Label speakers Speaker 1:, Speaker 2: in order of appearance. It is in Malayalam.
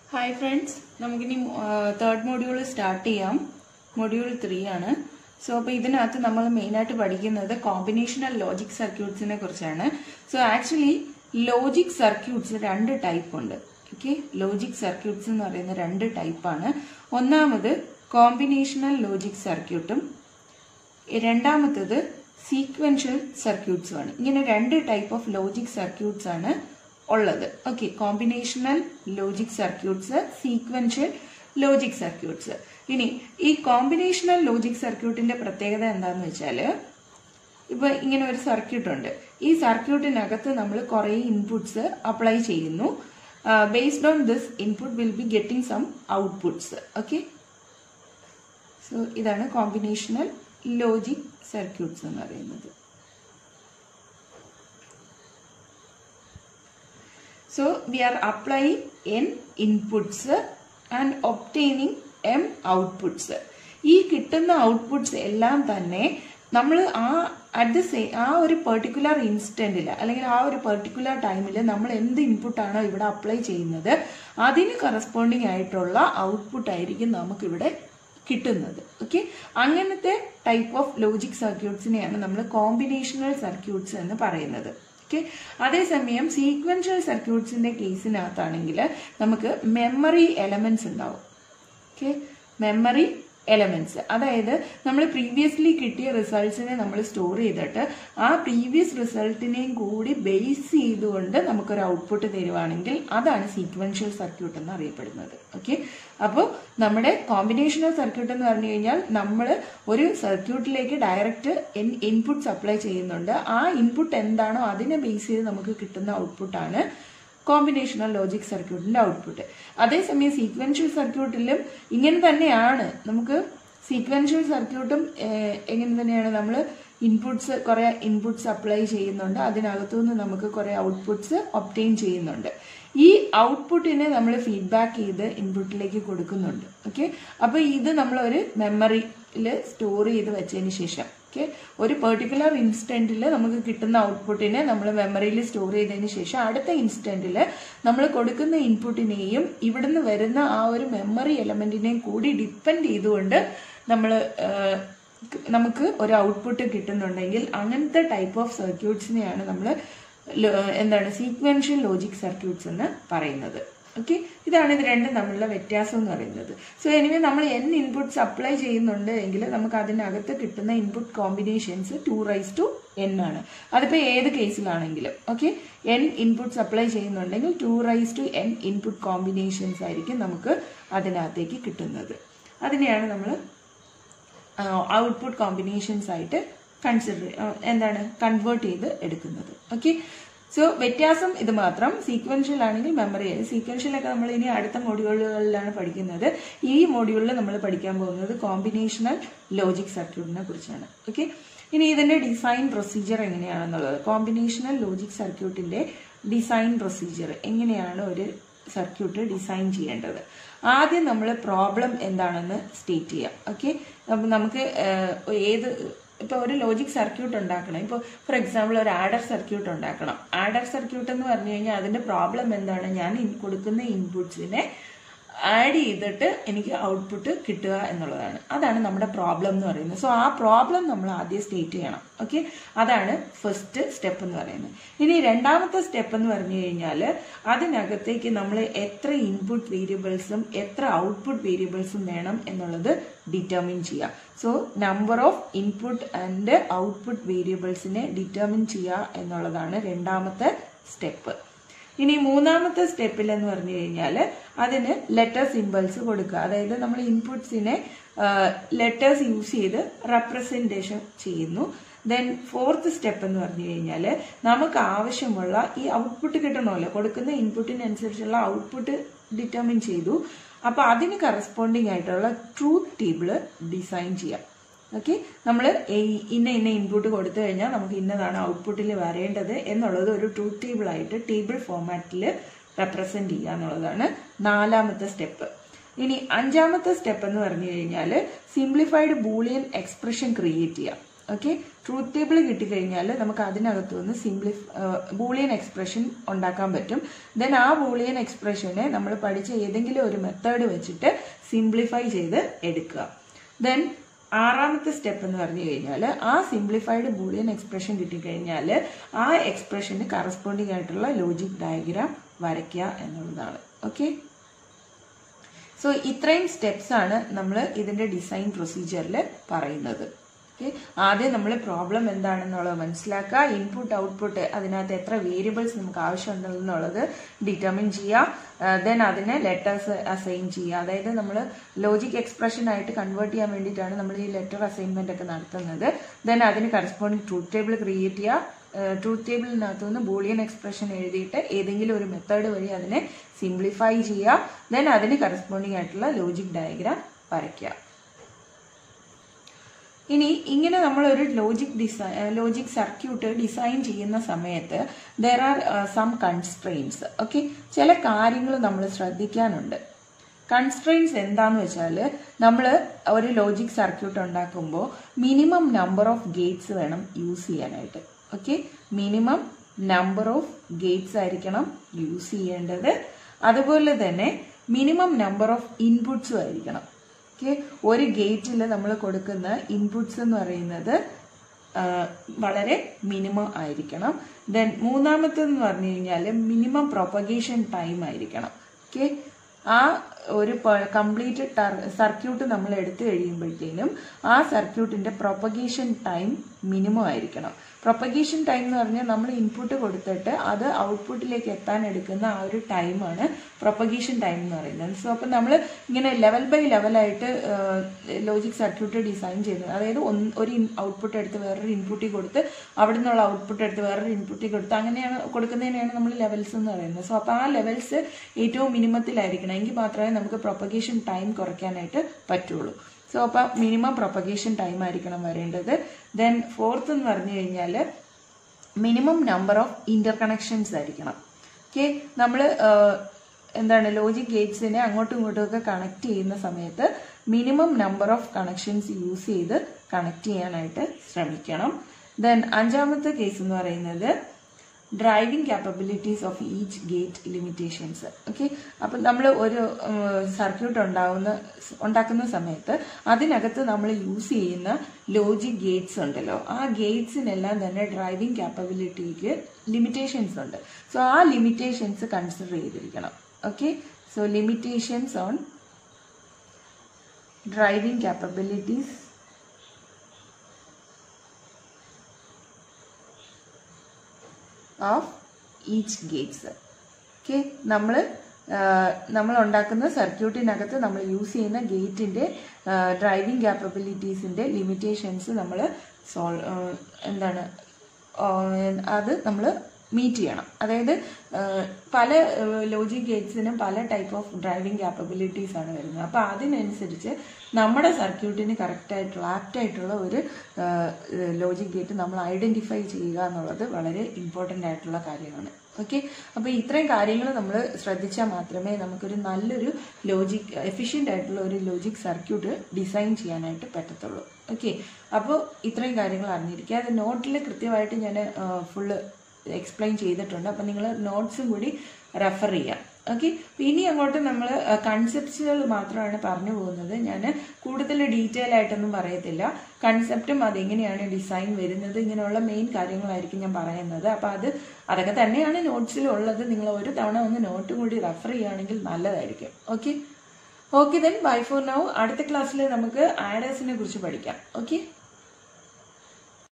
Speaker 1: ഹായ് ഫ്രണ്ട്സ് നമുക്കിനി തേർഡ് മൊഡ്യൂൾ സ്റ്റാർട്ട് ചെയ്യാം മൊഡ്യൂൾ ത്രീ ആണ് സോ അപ്പോൾ ഇതിനകത്ത് നമ്മൾ മെയിനായിട്ട് പഠിക്കുന്നത് കോമ്പിനേഷണൽ ലോജിക് സർക്യൂട്ട്സിനെ കുറിച്ചാണ് സോ ആക്ച്വലി ലോജിക് സർക്യൂട്ട്സ് രണ്ട് ടൈപ്പ് ഉണ്ട് ഓക്കെ ലോജിക് സർക്യൂട്ട്സ് എന്ന് പറയുന്ന രണ്ട് ടൈപ്പാണ് ഒന്നാമത് കോമ്പിനേഷണൽ ലോജിക് സർക്യൂട്ടും രണ്ടാമത്തത് സീക്വൻഷ്യൽ സർക്യൂട്ട്സും ആണ് ഇങ്ങനെ രണ്ട് ടൈപ്പ് ഓഫ് ലോജിക് സർക്യൂട്ട്സ് ആണ് ഉള്ളത് okay combinational logic circuits sequential logic circuits ഇനി ഈ കോമ്പിനേഷണൽ ലോജിക് സർക്യൂട്ടിന്റെ പ്രത്യേകത എന്താന്ന് വെച്ചാൽ ഇപ്പൊ ഇങ്ങനെ ഒരു സർക്യൂട്ട് ഉണ്ട് ഈ സർക്യൂട്ടിനകത്ത് നമ്മൾ കുറെ ഇൻപുട്സ് അപ്ലൈ ചെയ്യുന്നു based on this input will be getting some outputs okay so ഇതാണ് കോമ്പിനേഷണൽ ലോജിക് സർക്യൂട്ട്സ് എന്ന് പറയുന്നത് So we are applying n inputs and obtaining m outputs. ഈ കിട്ടുന്ന ഔട്ട്പുട്ട്സ് എല്ലാം തന്നെ നമ്മൾ ആ അറ്റ് ദ സേ ആ ഒരു പെർട്ടിക്കുലർ ഇൻസ്റ്റന്റിൽ അല്ലെങ്കിൽ ആ ഒരു പെർട്ടിക്കുലർ ടൈമിൽ നമ്മൾ എന്ത് ഇൻപുട്ടാണോ ഇവിടെ അപ്ലൈ ചെയ്യുന്നത് അതിന് കറസ്പോണ്ടിങ് ആയിട്ടുള്ള ഔട്ട്പുട്ട് ആയിരിക്കും നമുക്കിവിടെ കിട്ടുന്നത് ഓക്കെ അങ്ങനത്തെ ടൈപ്പ് ഓഫ് ലോജിക് സർക്യൂട്ട്സിനെയാണ് നമ്മൾ കോമ്പിനേഷണൽ സർക്യൂട്ട്സ് എന്ന് പറയുന്നത് ഓക്കെ അതേസമയം സീക്വൻഷ്യൽ സർക്യൂട്ട്സിന്റെ കേസിനകത്താണെങ്കിൽ നമുക്ക് മെമ്മറി എലമെന്റ്സ് ഉണ്ടാവും ഓക്കെ മെമ്മറി എലമെന്റ്സ് അതായത് നമ്മൾ പ്രീവിയസ്ലി കിട്ടിയ റിസൾട്ട്സിനെ നമ്മൾ സ്റ്റോർ ചെയ്തിട്ട് ആ പ്രീവിയസ് റിസൾട്ടിനെയും കൂടി ബേസ് ചെയ്തുകൊണ്ട് നമുക്കൊരു ഔട്ട്പുട്ട് തരുവാണെങ്കിൽ അതാണ് സീക്വൻഷ്യൽ സർക്യൂട്ട് എന്ന് അറിയപ്പെടുന്നത് ഓക്കെ അപ്പോൾ നമ്മുടെ കോമ്പിനേഷണൽ സർക്യൂട്ട് എന്ന് പറഞ്ഞു കഴിഞ്ഞാൽ നമ്മൾ ഒരു സർക്യൂട്ടിലേക്ക് ഡയറക്റ്റ് ഇൻപുട്സ് അപ്ലൈ ചെയ്യുന്നുണ്ട് ആ ഇൻപുട്ട് എന്താണോ അതിനെ ബേസ് ചെയ്ത് നമുക്ക് കിട്ടുന്ന ഔട്ട്പുട്ടാണ് കോമ്പിനേഷണൽ ലോജിക് സർക്യൂട്ടിന്റെ ഔട്ട്പുട്ട് അതേസമയം സീക്വൻഷ്യൽ സർക്യൂട്ടിലും ഇങ്ങനെ തന്നെയാണ് നമുക്ക് സീക്വൻഷ്യൽ സർക്യൂട്ടും എങ്ങനെ തന്നെയാണ് നമ്മൾ ഇൻപുട്സ് കുറെ ഇൻപുട്സ് അപ്ലൈ ചെയ്യുന്നുണ്ട് അതിനകത്തുനിന്ന് നമുക്ക് കുറെ ഔട്ട്പുട്സ് ഒപ്റ്റെയിൻ ചെയ്യുന്നുണ്ട് ഈ ഔട്ട്പുട്ടിനെ നമ്മൾ ഫീഡ്ബാക്ക് ചെയ്ത് ഇൻപുട്ടിലേക്ക് കൊടുക്കുന്നുണ്ട് ഓക്കെ അപ്പൊ ഇത് നമ്മൾ ഒരു മെമ്മറിയിൽ സ്റ്റോർ ചെയ്ത് വെച്ചതിന് ശേഷം ഓക്കെ ഒരു പെർട്ടിക്കുലർ ഇൻസ്റ്റന്റിൽ നമുക്ക് കിട്ടുന്ന ഔട്ട്പുട്ടിനെ നമ്മൾ മെമ്മറിയിൽ സ്റ്റോർ ചെയ്തതിന് ശേഷം അടുത്ത ഇൻസ്റ്റന്റിൽ നമ്മൾ കൊടുക്കുന്ന ഇൻപുട്ടിനെയും ഇവിടുന്ന് വരുന്ന ആ ഒരു മെമ്മറി എലമെന്റിനെയും കൂടി ഡിപ്പെൻഡ് ചെയ്തുകൊണ്ട് നമ്മൾ നമുക്ക് ഒരു ഔട്ട്പുട്ട് കിട്ടുന്നുണ്ടെങ്കിൽ അങ്ങനത്തെ ടൈപ്പ് ഓഫ് സർക്യൂട്ട്സിനെയാണ് നമ്മൾ എന്താണ് സീക്വൻഷ്യൽ ലോജിക് സർക്യൂട്ട്സ് എന്ന് പറയുന്നത് ഓക്കെ ഇതാണ് ഇത് രണ്ടും തമ്മിലുള്ള വ്യത്യാസം എന്ന് പറയുന്നത് സോ എനിവേ നമ്മൾ എൻ ഇൻപുട്സ് അപ്ലൈ ചെയ്യുന്നുണ്ട് എങ്കിൽ നമുക്ക് അതിനകത്ത് കിട്ടുന്ന input combinations two raise to N ആണ് അതിപ്പോൾ ഏത് കേസിലാണെങ്കിലും ഓക്കെ എൻ ഇൻപുട്സ് അപ്ലൈ ചെയ്യുന്നുണ്ടെങ്കിൽ two raise to N input combinations ആയിരിക്കും നമുക്ക് അതിനകത്തേക്ക് കിട്ടുന്നത് അതിനെയാണ് നമ്മൾ ഔട്ട്പുട്ട് കോമ്പിനേഷൻസ് ആയിട്ട് കൺസിഡർ എന്താണ് കൺവേർട്ട് ചെയ്ത് എടുക്കുന്നത് ഓക്കെ സോ വ്യത്യാസം ഇത് മാത്രം സീക്വൻഷ്യൽ ആണെങ്കിൽ മെമ്മറി സീക്വൻഷ്യലൊക്കെ നമ്മൾ ഇനി അടുത്ത മോഡ്യൂളുകളിലാണ് പഠിക്കുന്നത് ഈ മോഡ്യൂളിൽ നമ്മൾ പഠിക്കാൻ പോകുന്നത് കോമ്പിനേഷണൽ ലോജിക് സർക്യൂട്ടിനെ കുറിച്ചാണ് ഓക്കെ ഇനി ഇതിന്റെ ഡിസൈൻ പ്രൊസീജിയർ എങ്ങനെയാണെന്നുള്ളത് കോമ്പിനേഷണൽ ലോജിക് സർക്യൂട്ടിന്റെ ഡിസൈൻ പ്രൊസീജിയർ എങ്ങനെയാണ് ഒരു സർക്യൂട്ട് ഡിസൈൻ ചെയ്യേണ്ടത് ആദ്യം നമ്മൾ പ്രോബ്ലം എന്താണെന്ന് സ്റ്റേറ്റ് ചെയ്യാം ഓക്കെ നമുക്ക് ഏത് ഇപ്പൊ ഒരു ലോജിക് സർക്യൂട്ട് ഉണ്ടാക്കണം ഇപ്പോൾ ഫോർ എക്സാമ്പിൾ ഒരു ആഡർ സർക്യൂട്ട് ഉണ്ടാക്കണം ആഡർ സർക്യൂട്ട് എന്ന് പറഞ്ഞു കഴിഞ്ഞാൽ അതിന്റെ പ്രോബ്ലം എന്താണ് ഞാൻ കൊടുക്കുന്ന ഇൻപുട്സിനെ ആഡ് ചെയ്തിട്ട് എനിക്ക് ഔട്ട്പുട്ട് കിട്ടുക എന്നുള്ളതാണ് അതാണ് നമ്മുടെ പ്രോബ്ലം എന്ന് പറയുന്നത് സോ ആ പ്രോബ്ലം നമ്മൾ ആദ്യം സ്റ്റേറ്റ് ചെയ്യണം ഓക്കെ അതാണ് ഫസ്റ്റ് സ്റ്റെപ്പ് എന്ന് പറയുന്നത് ഇനി രണ്ടാമത്തെ സ്റ്റെപ്പ് എന്ന് പറഞ്ഞു കഴിഞ്ഞാൽ അതിനകത്തേക്ക് നമ്മൾ എത്ര ഇൻപുട്ട് വേരിയബിൾസും എത്ര ഔട്ട്പുട്ട് വേരിയബിൾസും വേണം എന്നുള്ളത് ഡിറ്റർമിൻ ചെയ്യാം so number of input and output വേരിയബിൾസിനെ ഡിറ്റർമിൻ ചെയ്യുക എന്നുള്ളതാണ് രണ്ടാമത്തെ സ്റ്റെപ്പ് ഇനി മൂന്നാമത്തെ സ്റ്റെപ്പിൽ എന്ന് പറഞ്ഞു കഴിഞ്ഞാൽ അതിന് ലെറ്റർ സിമ്പിൾസ് കൊടുക്കുക അതായത് നമ്മൾ ഇൻപുട്സിനെ ലെറ്റേഴ്സ് യൂസ് ചെയ്ത് റെപ്രസെൻറ്റേഷൻ ചെയ്യുന്നു ദെൻ ഫോർത്ത് സ്റ്റെപ്പ് എന്ന് പറഞ്ഞു കഴിഞ്ഞാൽ നമുക്ക് ആവശ്യമുള്ള ഈ ഔട്ട്പുട്ട് കിട്ടണമല്ലോ കൊടുക്കുന്ന ഇൻപുട്ടിനനുസരിച്ചുള്ള ഔട്ട്പുട്ട് ഡിറ്റർമിൻ ചെയ്തു അപ്പോൾ അതിന് കറസ്പോണ്ടിങ് ആയിട്ടുള്ള ട്രൂത്ത് ടേബിൾ ഡിസൈൻ ചെയ്യാം ഓക്കെ നമ്മൾ ഇന്ന ഇന്ന ഇൻപുട്ട് കൊടുത്തു കഴിഞ്ഞാൽ നമുക്ക് ഇന്നതാണ് ഔട്ട്പുട്ടിൽ വരേണ്ടത് എന്നുള്ളത് ഒരു ട്രൂത്ത് ടേബിൾ ആയിട്ട് ടേബിൾ ഫോമാറ്റിൽ റെപ്രസെന്റ് ചെയ്യുക എന്നുള്ളതാണ് നാലാമത്തെ സ്റ്റെപ്പ് ഇനി അഞ്ചാമത്തെ സ്റ്റെപ്പ് എന്ന് പറഞ്ഞു കഴിഞ്ഞാൽ സിംപ്ലിഫൈഡ് ബൂളിയൻ എക്സ്പ്രഷൻ ക്രിയേറ്റ് ചെയ്യാം ഓക്കെ ട്രൂത്ത് ടേബിൾ കിട്ടിക്കഴിഞ്ഞാൽ നമുക്ക് അതിനകത്ത് നിന്ന് സിംപ്ലിഫ് ബൂളിയൻ എക്സ്പ്രഷൻ ഉണ്ടാക്കാൻ പറ്റും ദെൻ ആ ബൂളിയൻ എക്സ്പ്രഷനെ നമ്മൾ പഠിച്ച ഏതെങ്കിലും ഒരു മെത്തേഡ് വെച്ചിട്ട് സിംപ്ലിഫൈ ചെയ്ത് എടുക്കുക ദെൻ ആറാമത്തെ സ്റ്റെപ്പ് എന്ന് പറഞ്ഞു കഴിഞ്ഞാൽ ആ സിംപ്ലിഫൈഡ് ബൂളിയൻ എക്സ്പ്രഷൻ കിട്ടിക്കഴിഞ്ഞാൽ ആ എക്സ്പ്രഷന് കറസ്പോണ്ടിങ് ആയിട്ടുള്ള ലോജിക് ഡയഗ്രാം വരയ്ക്കുക എന്നുള്ളതാണ് ഓക്കെ സോ ഇത്രയും സ്റ്റെപ്സ് ആണ് നമ്മൾ ഇതിന്റെ ഡിസൈൻ പ്രൊസീജിയറിൽ പറയുന്നത് ഓക്കെ ആദ്യം നമ്മൾ പ്രോബ്ലം എന്താണെന്നുള്ളത് മനസ്സിലാക്കുക ഇൻപുട്ട് ഔട്ട്പുട്ട് അതിനകത്ത് എത്ര വേരിയബിൾസ് നമുക്ക് ആവശ്യമുണ്ടെന്നുള്ളത് ഡിറ്റർമിൻ ചെയ്യുക ദെൻ അതിനെ ലെറ്റേഴ്സ് അസൈൻ ചെയ്യുക അതായത് നമ്മൾ ലോജിക് എക്സ്പ്രഷൻ ആയിട്ട് കൺവേർട്ട് ചെയ്യാൻ വേണ്ടിയിട്ടാണ് നമ്മൾ ഈ ലെറ്റർ അസൈൻമെന്റ് ഒക്കെ നടത്തുന്നത് ദെൻ അതിന് കറസ്പോണ്ടിങ് ട്രൂത്ത് ടേബിൾ ക്രിയേറ്റ് ചെയ്യുക ട്രൂത്ത് ടേബിളിനകത്തു നിന്ന് ബൂളിയൻ എക്സ്പ്രഷൻ എഴുതിയിട്ട് ഏതെങ്കിലും ഒരു മെത്തേഡ് വഴി അതിനെ സിംപ്ലിഫൈ ചെയ്യുക ദെൻ അതിന് കറസ്പോണ്ടിങ് ആയിട്ടുള്ള ലോജിക് ഡയഗ്രാം വരയ്ക്കുക ഇനി ഇങ്ങനെ നമ്മൾ ഒരു logic design logic circuit design ചെയ്യുന്ന സമയത്ത് there are some constraints okay ചില കാര്യങ്ങൾ നമ്മൾ ശ്രദ്ധിക്കാനുണ്ട് കൺസ്ട്രെയിൻസ് എന്താന്ന് വെച്ചാൽ നമ്മൾ ഒരു ലോജിക് സർക്യൂട്ട് ഉണ്ടാക്കുമ്പോൾ മിനിമം നമ്പർ ഓഫ് ഗേറ്റ്സ് വേണം യൂസ് ചെയ്യാനായിട്ട് okay minimum number of gates ആയിരിക്കണം യൂസ് ചെയ്യേണ്ടത് അതുപോലെ തന്നെ മിനിമം നമ്പർ ഓഫ് ഇൻപുട്സും ആയിരിക്കണം ഓക്കെ ഒരു ഗേറ്റിൽ നമ്മൾ കൊടുക്കുന്ന ഇൻപുട്സ് എന്ന് പറയുന്നത് വളരെ മിനിമം ആയിരിക്കണം ദെൻ മൂന്നാമത്തെന്ന് പറഞ്ഞു കഴിഞ്ഞാൽ മിനിമം പ്രൊപ്പഗേഷൻ ടൈം ആയിരിക്കണം ഓക്കെ ആ ഒരു കംപ്ലീറ്റ് സർക്യൂട്ട് നമ്മൾ എടുത്തു കഴിയുമ്പോഴത്തേനും ആ സർക്യൂട്ടിന്റെ പ്രൊപ്പഗേഷൻ ടൈം മിനിമം ആയിരിക്കണം പ്രൊപ്പഗേഷൻ ടൈം എന്ന് പറഞ്ഞാൽ നമ്മൾ ഇൻപുട്ട് കൊടുത്തിട്ട് അത് ഔട്ട്പുട്ടിലേക്ക് എത്താൻ എടുക്കുന്ന ആ ഒരു ടൈമാണ് പ്രൊപ്പഗേഷൻ ടൈം എന്ന് പറയുന്നത് സോ അപ്പം നമ്മൾ ഇങ്ങനെ ലെവൽ ബൈ ലെവലായിട്ട് ലോജിക് സർക്യൂട്ട് ഡിസൈൻ ചെയ്യുന്നത് അതായത് ഒരു ഔട്ട്പുട്ട് എടുത്ത് വേറൊരു ഇൻപുട്ടിൽ കൊടുത്ത് അവിടെ നിന്നുള്ള ഔട്ട്പുട്ട് എടുത്ത് വേറൊരു ഇൻപുട്ടിൽ കൊടുത്ത് അങ്ങനെയാണ് കൊടുക്കുന്നതിനെയാണ് നമ്മൾ ലെവൽസ് എന്ന് പറയുന്നത് സോ അപ്പോൾ ആ ലെവൽസ് ഏറ്റവും മിനിമത്തിലായിരിക്കണം എങ്കിൽ മാത്രമേ നമുക്ക് പ്രൊപ്പഗേഷൻ ടൈം കുറയ്ക്കാനായിട്ട് പറ്റുള്ളൂ സോ അപ്പം മിനിമം പ്രൊപ്പഗേഷൻ ടൈം ആയിരിക്കണം വരേണ്ടത് ദെൻ ഫോർത്ത് എന്ന് പറഞ്ഞു കഴിഞ്ഞാൽ minimum number of interconnections ആയിരിക്കണം ഓക്കെ നമ്മൾ എന്താണ് ലോജിക് ഗേറ്റ്സിനെ അങ്ങോട്ടും ഇങ്ങോട്ടും ഒക്കെ കണക്ട് ചെയ്യുന്ന സമയത്ത് minimum number of connections use ചെയ്ത് കണക്ട് ചെയ്യാനായിട്ട് ശ്രമിക്കണം ദെൻ അഞ്ചാമത്തെ കേസ് എന്ന് പറയുന്നത് driving capabilities of each gate limitations okay അപ്പം നമ്മൾ ഒരു സർക്യൂട്ട് ഉണ്ടാവുന്ന ഉണ്ടാക്കുന്ന സമയത്ത് അതിനകത്ത് നമ്മൾ യൂസ് ചെയ്യുന്ന ലോജിക് ഗേറ്റ്സ് ഉണ്ടല്ലോ ആ ഗേറ്റ്സിനെല്ലാം തന്നെ ഡ്രൈവിംഗ് ക്യാപ്പബിലിറ്റിക്ക് ലിമിറ്റേഷൻസ് ഉണ്ട് സോ ആ ലിമിറ്റേഷൻസ് കൺസിഡർ ചെയ്തിരിക്കണം okay so limitations on driving capabilities of each gates okay നമ്മൾ നമ്മൾ ഉണ്ടാക്കുന്ന സർക്യൂട്ടിനകത്ത് നമ്മൾ യൂസ് ചെയ്യുന്ന ഗേറ്റിന്റെ ഡ്രൈവിംഗ് ക്യാപ്പബിലിറ്റീസിന്റെ ലിമിറ്റേഷൻസ് നമ്മൾ സോൾവ് എന്താണ് അത് നമ്മൾ മീറ്റ് ചെയ്യണം അതായത് പല ലോജിക് ഗേറ്റ്സിനും പല ടൈപ്പ് ഓഫ് ഡ്രൈവിംഗ് ക്യാപ്പബിലിറ്റീസ് ആണ് വരുന്നത് അപ്പോൾ അതിനനുസരിച്ച് നമ്മുടെ സർക്യൂട്ടിന് കറക്റ്റ് ആയിട്ടുള്ള ആപ്റ്റ് ആയിട്ടുള്ള ഒരു ലോജിക് ഗേറ്റ് നമ്മൾ ഐഡന്റിഫൈ ചെയ്യുക എന്നുള്ളത് വളരെ ഇമ്പോർട്ടൻ്റ് ആയിട്ടുള്ള കാര്യമാണ് ഓക്കെ അപ്പോൾ ഇത്രയും കാര്യങ്ങൾ നമ്മൾ ശ്രദ്ധിച്ചാൽ മാത്രമേ നമുക്കൊരു നല്ലൊരു ലോജിക് എഫിഷ്യൻ്റ് ആയിട്ടുള്ള ഒരു ലോജിക് സർക്യൂട്ട് ഡിസൈൻ ചെയ്യാനായിട്ട് പറ്റത്തുള്ളൂ ഓക്കെ അപ്പോൾ ഇത്രയും കാര്യങ്ങൾ അറിഞ്ഞിരിക്കുക അത് നോട്ടിൽ കൃത്യമായിട്ട് ഞാൻ ഫുള്ള് എക്സ്പ്ലെയിൻ ചെയ്തിട്ടുണ്ട് അപ്പം നിങ്ങൾ നോട്ട്സും കൂടി റെഫർ ചെയ്യാം ഓക്കെ ഇനി അങ്ങോട്ട് നമ്മൾ കൺസെപ്റ്റുകൾ മാത്രമാണ് പറഞ്ഞു പോകുന്നത് ഞാൻ കൂടുതൽ ഡീറ്റെയിൽ ആയിട്ടൊന്നും പറയത്തില്ല കൺസെപ്റ്റും അതെങ്ങനെയാണ് ഡിസൈൻ വരുന്നത് ഇങ്ങനെയുള്ള മെയിൻ കാര്യങ്ങളായിരിക്കും ഞാൻ പറയുന്നത് അപ്പം അത് അതൊക്കെ തന്നെയാണ് നോട്ട്സിൽ ഉള്ളത് നിങ്ങൾ ഒരു തവണ ഒന്ന് നോട്ടും കൂടി റെഫർ ചെയ്യുകയാണെങ്കിൽ നല്ലതായിരിക്കും okay okay then bye for now അടുത്ത ക്ലാസ്സിൽ നമുക്ക് ആഡേഴ്സിനെ കുറിച്ച് പഠിക്കാം ഓക്കെ